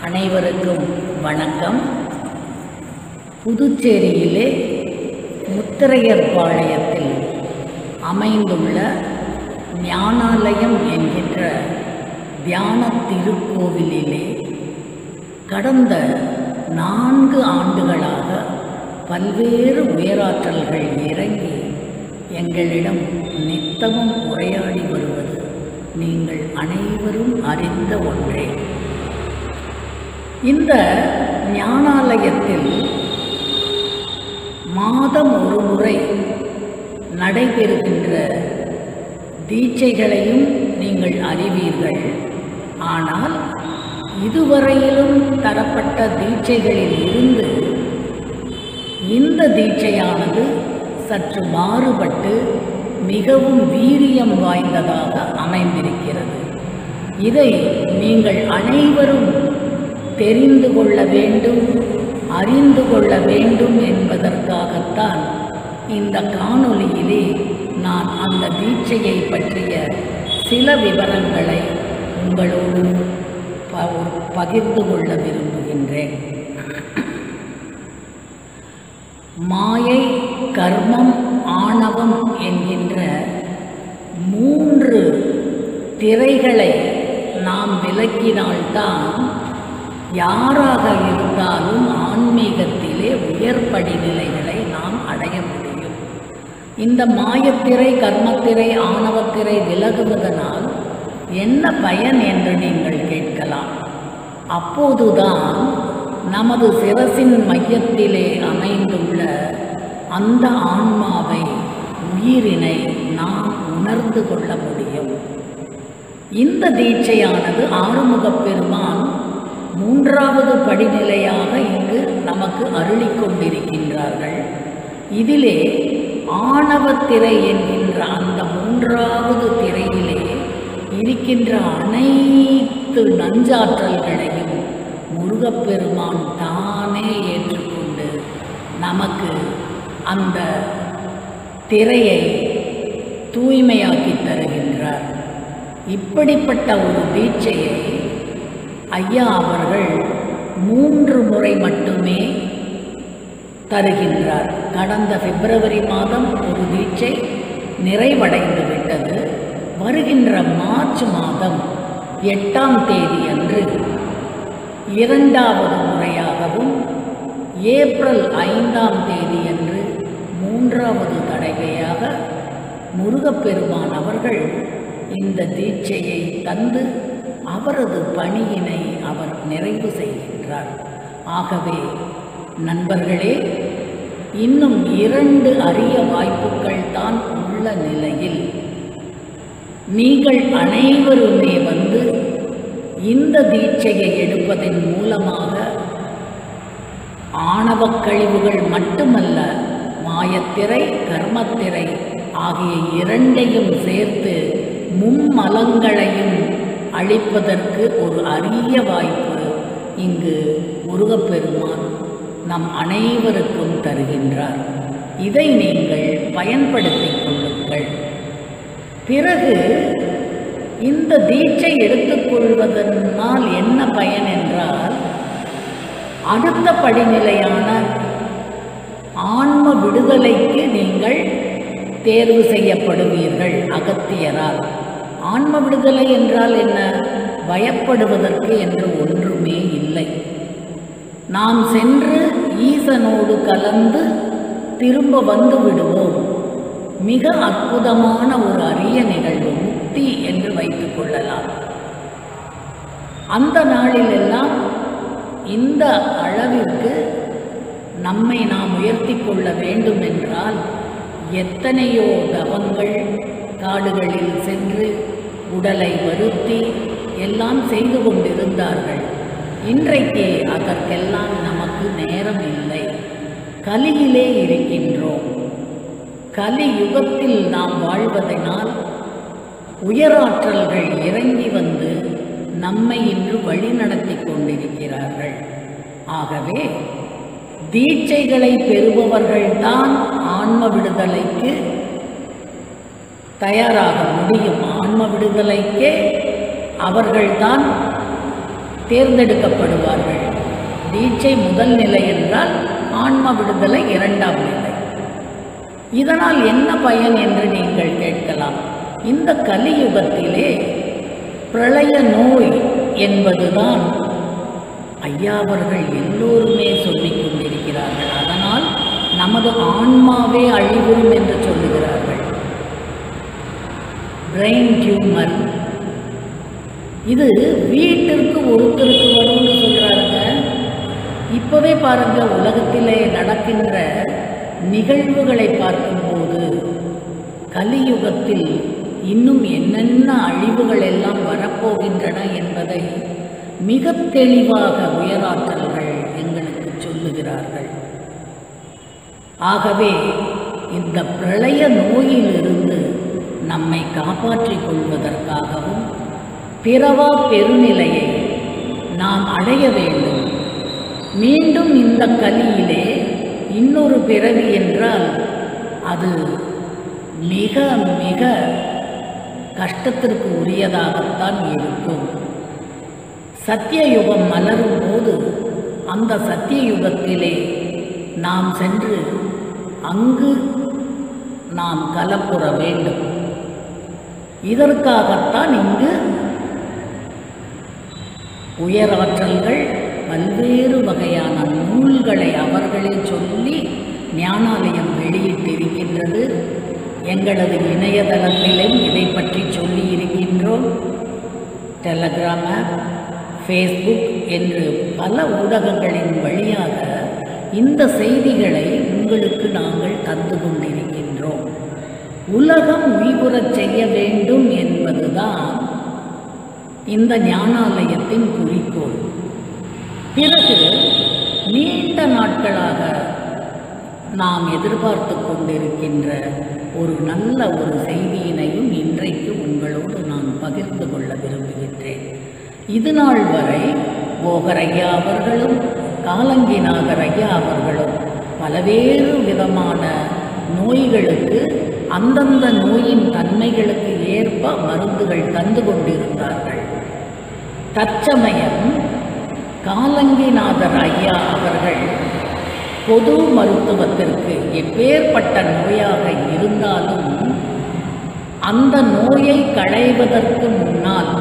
அனைவருக்கும் வணக்கம் புதுச்சேரியிலே முத்திரையர் பாளையத்தில் அமைந்துள்ள ஞானாலயம் என்கின்ற தியான திருக்கோவிலிலே கடந்த நான்கு ஆண்டுகளாக பல்வேறு உயராற்றல்கள் இறங்கி எங்களிடம் நித்தமும் உரையாடி வருவது நீங்கள் அனைவரும் அறிந்த ஒன்றே இந்த ஞானாலயத்தில் மாதம் ஒரு முறை நடைபெறுகின்ற தீட்சைகளையும் நீங்கள் அறிவீர்கள் ஆனால் இதுவரையிலும் தரப்பட்ட தீட்சைகளில் இருந்து இந்த தீட்சையானது சற்று மாறுபட்டு மிகவும் வீரியம் வாய்ந்ததாக அமைந்திருக்கிறது இதை நீங்கள் அனைவரும் தெரிந்து கொள்ள வேண்டும் அறிந்து கொள்ள வேண்டும் என்பதற்காகத்தான் இந்த காணொளியிலே நான் அந்த தீட்சையை பற்றிய சில விவரங்களை உங்களோடு ப- பகிர்ந்து கொள்ள விரும்புகின்றேன் மாயை கர்மம் ஆணவம் என்கின்ற மூன்று திரைகளை நாம் விலக்கினால்தான் யாராக இருந்தாலும் ஆன்மீகத்திலே உயர் படிநிலைகளை நாம் அடைய முடியும் இந்த மாயத்திரை கர்மத்திரை ஆணவத்திரை விலகுவதனால் என்ன பயன் என்று நீங்கள் கேட்கலாம் அப்போதுதான் நமது சிரசின் மையத்திலே அமைந்துள்ள அந்த ஆன்மாவை உயிரினை நாம் உணர்ந்து கொள்ள முடியும் இந்த தீட்சையானது ஆறுமுகப் பெருமான் மூன்றாவது படிநிலையாக இங்கு நமக்கு அருளிக் கொண்டிருக்கின்றார்கள் இதிலே ஆணவத்திரை என்கின்ற அந்த மூன்றாவது திரையிலே இருக்கின்ற அனைத்து நஞ்சாற்றல்களையும் முருகப்பெருமான் தானே ஏற்றுக்கொண்டு நமக்கு அந்த திரையை தூய்மையாக்கி தருகின்றார் இப்படிப்பட்ட ஒரு தீட்சையை ஐயா அவர்கள் மூன்று முறை மட்டுமே தருகின்றார் கடந்த பிப்ரவரி மாதம் ஒரு தீட்சை நிறைவடைந்து விட்டது வருகின்ற மார்ச் மாதம் எட்டாம் தேதி அன்று இரண்டாவது முறையாகவும் ஏப்ரல் ஐந்தாம் தேதி அன்று மூன்றாவது தடவையாக முருகப்பெருமான் அவர்கள் இந்த தீட்சையை தந்து அவரது பணியினை அவர் நிறைவு செய்கின்றார் ஆகவே நண்பர்களே இன்னும் இரண்டு அரிய வாய்ப்புகள் தான் உள்ள நிலையில் நீங்கள் அனைவருமே வந்து இந்த தீட்சையை எடுப்பதன் மூலமாக ஆணவக் கழிவுகள் மட்டுமல்ல மாயத்திரை கர்மத்திரை ஆகிய இரண்டையும் சேர்த்து மும்மலங்களையும் அழிப்பதற்கு ஒரு அரிய வாய்ப்பு இங்கு முருகப்பெருமான் நம் அனைவருக்கும் தருகின்றார் இதை நீங்கள் பயன்படுத்திக் கொள்ளுங்கள் பிறகு இந்த தீட்சை எடுத்துக்கொள்வதனால் என்ன பயன் என்றால் அடுத்த படிநிலையான ஆன்ம விடுதலைக்கு நீங்கள் தேர்வு செய்யப்படுவீர்கள் அகத்தியரால் ஆன்ம விடுதலை என்றால் என்ன பயப்படுவதற்கு என்று ஒன்றுமே இல்லை நாம் சென்று ஈசனோடு கலந்து திரும்ப வந்து விடுவோம் மிக அற்புதமான ஒரு அரிய நிகழ்வு முக்தி என்று வைத்துக் கொள்ளலாம் அந்த நாளிலெல்லாம் இந்த அளவிற்கு நம்மை நாம் உயர்த்தி கொள்ள வேண்டும் என்றால் எத்தனையோ தவங்கள் காடுகளில் சென்று உடலை வருத்தி எல்லாம் செய்து கொண்டிருந்தார்கள் இன்றைக்கு அதற்கெல்லாம் நமக்கு நேரம் இல்லை கலியிலே இருக்கின்றோம் கலி யுகத்தில் நாம் வாழ்வதனால் உயராற்றல்கள் இறங்கி வந்து நம்மை இன்று வழிநடத்தி கொண்டிருக்கிறார்கள் ஆகவே தீட்சைகளை பெறுபவர்கள்தான் ஆன்ம விடுதலைக்கு தயாராக முடியும் ஆன்ம விடுதலைக்கே அவர்கள்தான் தேர்ந்தெடுக்கப்படுவார்கள் தீட்சை முதல் நிலை என்றால் ஆன்ம விடுதலை இரண்டாம் நிலை இதனால் என்ன பயன் என்று நீங்கள் கேட்கலாம் இந்த கலியுகத்திலே பிரளய நோய் என்பதுதான் ஐயா அவர்கள் எல்லோருமே சொல்லிக் கொண்டிருக்கிறார்கள் அதனால் நமது ஆன்மாவே அழிவுறும் என்று சொல்லுகிறார்கள் பிரெயின் டியூமர் இது வீட்டிற்கு ஒருத்தருக்கு வரும்னு சொல்றாருங்க இப்போவே பாருங்க உலகத்திலே நடக்கின்ற நிகழ்வுகளை பார்க்கும்போது கலியுகத்தில் இன்னும் என்னென்ன அழிவுகள் எல்லாம் வரப்போகின்றன என்பதை மிக தெளிவாக உயராற்றல்கள் எங்களுக்கு சொல்லுகிறார்கள் ஆகவே இந்த பிரளய நோயிலிருந்து நம்மை காப்பாற்றிக் கொள்வதற்காகவும் பிறவா பெருநிலையை நாம் அடைய வேண்டும் மீண்டும் இந்த கலியிலே இன்னொரு பிறவி என்றால் அது மிக மிக கஷ்டத்திற்கு உரியதாகத்தான் இருக்கும் சத்தியயுகம் மலரும் போது அந்த சத்தியயுகத்திலே நாம் சென்று அங்கு நாம் கலப்புற வேண்டும் இதற்காகத்தான் இங்கு உயராற்றல்கள் பல்வேறு வகையான நூல்களை அவர்களே சொல்லி ஞானாலயம் வெளியிட்டிருக்கின்றது எங்களது இணையதளத்திலும் இதை பற்றி சொல்லி இருக்கின்றோம் டெலகிராம் ஆப் ஃபேஸ்புக் என்று பல ஊடகங்களின் வழியாக இந்த செய்திகளை உங்களுக்கு நாங்கள் தந்து கொண்டிருக்கின்றோம் உலகம் உய்வுறச் செய்ய வேண்டும் என்பதுதான் இந்த ஞானாலயத்தின் குறிக்கோள் பிறகு நீண்ட நாட்களாக நாம் எதிர்பார்த்து கொண்டிருக்கின்ற ஒரு நல்ல ஒரு செய்தியினையும் இன்றைக்கு உங்களோடு நான் பகிர்ந்து கொள்ள விரும்புகின்றேன் இது நாள் வரை போகர் ஐயா அவர்களும் காலங்கிநாதர் ஐயா அவர்களும் பலவேறு விதமான நோய்களுக்கு அந்தந்த நோயின் தன்மைகளுக்கு ஏற்ப மருந்துகள் தந்து கொண்டிருந்தார்கள் தற்சமயம் காலங்கிநாதர் ஐயா அவர்கள் பொது மருத்துவத்திற்கு எப்பேற்பட்ட நோயாக இருந்தாலும் அந்த நோயை களைவதற்கு முன்னால்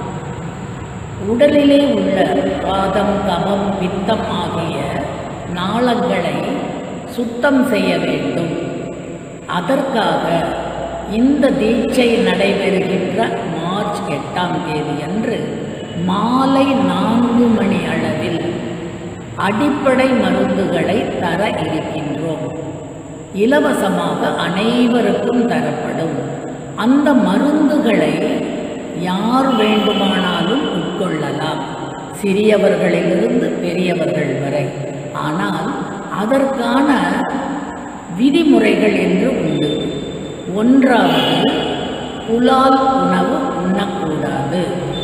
உடலிலே உள்ள வாதம் கபம் பித்தம் ஆகிய நாளங்களை சுத்தம் செய்ய வேண்டும் அதற்காக இந்த தீட்சை நடைபெறுகின்ற மார்ச் எட்டாம் தேதி அன்று மாலை நான்கு மணி அளவில் அடிப்படை மருந்துகளை தர இருக்கின்றோம் இலவசமாக அனைவருக்கும் தரப்படும் அந்த மருந்துகளை யார் வேண்டுமானாலும் உட்கொள்ளலாம் சிறியவர்களிலிருந்து பெரியவர்கள் வரை ஆனால் அதற்கான விதிமுறைகள் என்று உண்டு ஒன்றாவது புலால் உணவு உண்ணக்கூடாது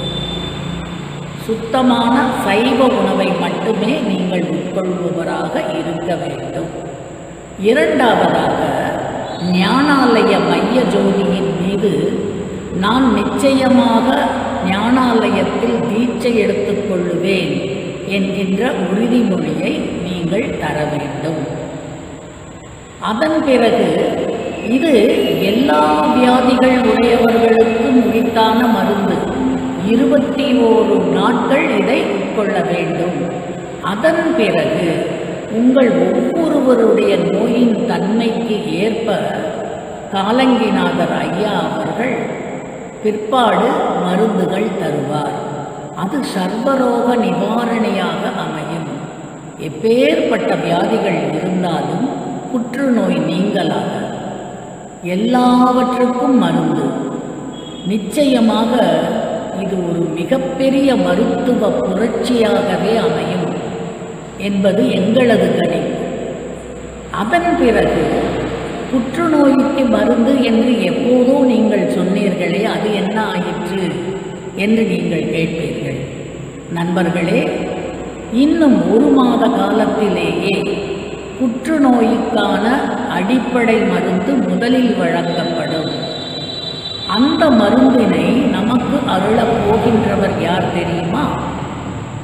சுத்தமான சைவ உணவை மட்டுமே நீங்கள் உட்கொள்பவராக இருக்க வேண்டும் இரண்டாவதாக ஞானாலய மைய ஜோதியின் மீது நான் நிச்சயமாக ஞானாலயத்தில் தீட்சை எடுத்துக்கொள்ளுவேன் என்கின்ற உறுதிமொழியை நீங்கள் தர வேண்டும் அதன் பிறகு இது எல்லா வியாதிகள் உடையவர்களுக்கும் உரித்தான மருந்து இருபத்தி ஓரு நாட்கள் இதை உட்கொள்ள வேண்டும் அதன் பிறகு உங்கள் ஒவ்வொருவருடைய நோயின் தன்மைக்கு ஏற்ப காலங்கிநாதர் ஐயா அவர்கள் பிற்பாடு மருந்துகள் தருவார் அது சர்வரோக நிவாரணியாக அமையும் எப்பேற்பட்ட வியாதிகள் இருந்தாலும் புற்றுநோய் நீங்களாக எல்லாவற்றுக்கும் மருந்து நிச்சயமாக இது ஒரு மிகப்பெரிய மருத்துவ புரட்சியாகவே அமையும் என்பது எங்களது கணிப்பு அதன் பிறகு புற்றுநோய்க்கு மருந்து என்று எப்போதோ நீங்கள் சொன்னீர்களே அது என்ன ஆயிற்று என்று நீங்கள் கேட்பீர்கள் நண்பர்களே இன்னும் ஒரு மாத காலத்திலேயே புற்றுநோய்க்கான அடிப்படை மருந்து முதலில் வழங்கப்படும் அந்த மருந்தினை நமக்கு அருளப் போகின்றவர் யார் தெரியுமா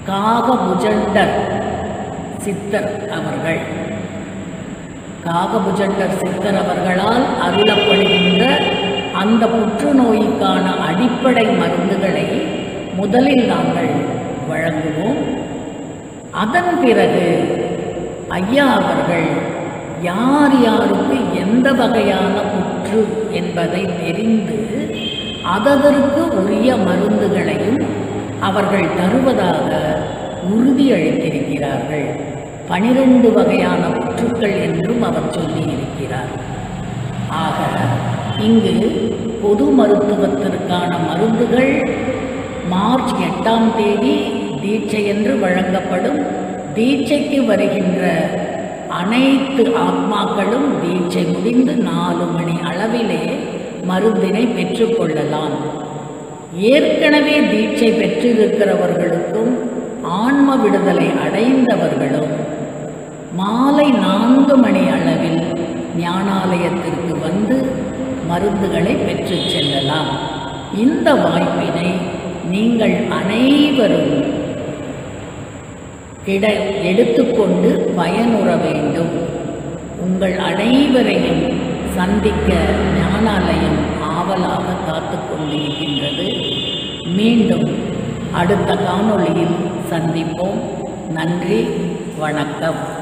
காகபுஜண்டர் சித்தர் அவர்கள் காகபுஜண்டர் சித்தர் அவர்களால் அருளப்படுகின்ற அந்த புற்றுநோய்க்கான அடிப்படை மருந்துகளை முதலில் நாங்கள் வழங்குவோம் அதன் பிறகு ஐயா அவர்கள் யார் யாருக்கு எந்த வகையான புற்று என்பதை தெரிந்து அததற்கு உரிய மருந்துகளையும் அவர்கள் தருவதாக உறுதியளித்திருக்கிறார்கள் பனிரெண்டு வகையான புற்றுக்கள் என்றும் அவர் சொல்லியிருக்கிறார் ஆக இங்கு பொது மருத்துவத்திற்கான மருந்துகள் மார்ச் எட்டாம் தேதி தீட்சை என்று வழங்கப்படும் தீட்சைக்கு வருகின்ற அனைத்து ஆத்மாக்களும் தீட்சை முடிந்து நாலு மணி அளவிலே மருந்தினை பெற்றுக்கொள்ளலாம் ஏற்கனவே தீட்சை பெற்றிருக்கிறவர்களுக்கும் ஆன்ம விடுதலை அடைந்தவர்களும் மாலை நான்கு மணி அளவில் ஞானாலயத்திற்கு வந்து மருந்துகளை பெற்றுச் செல்லலாம் இந்த வாய்ப்பினை நீங்கள் அனைவரும் கிட எடுத்துக்கொண்டு பயனுற வேண்டும் உங்கள் அனைவரையும் சந்திக்க ஞானாலயம் ஆவலாக காத்து கொண்டிருக்கின்றது மீண்டும் அடுத்த காணொளியில் சந்திப்போம் நன்றி வணக்கம்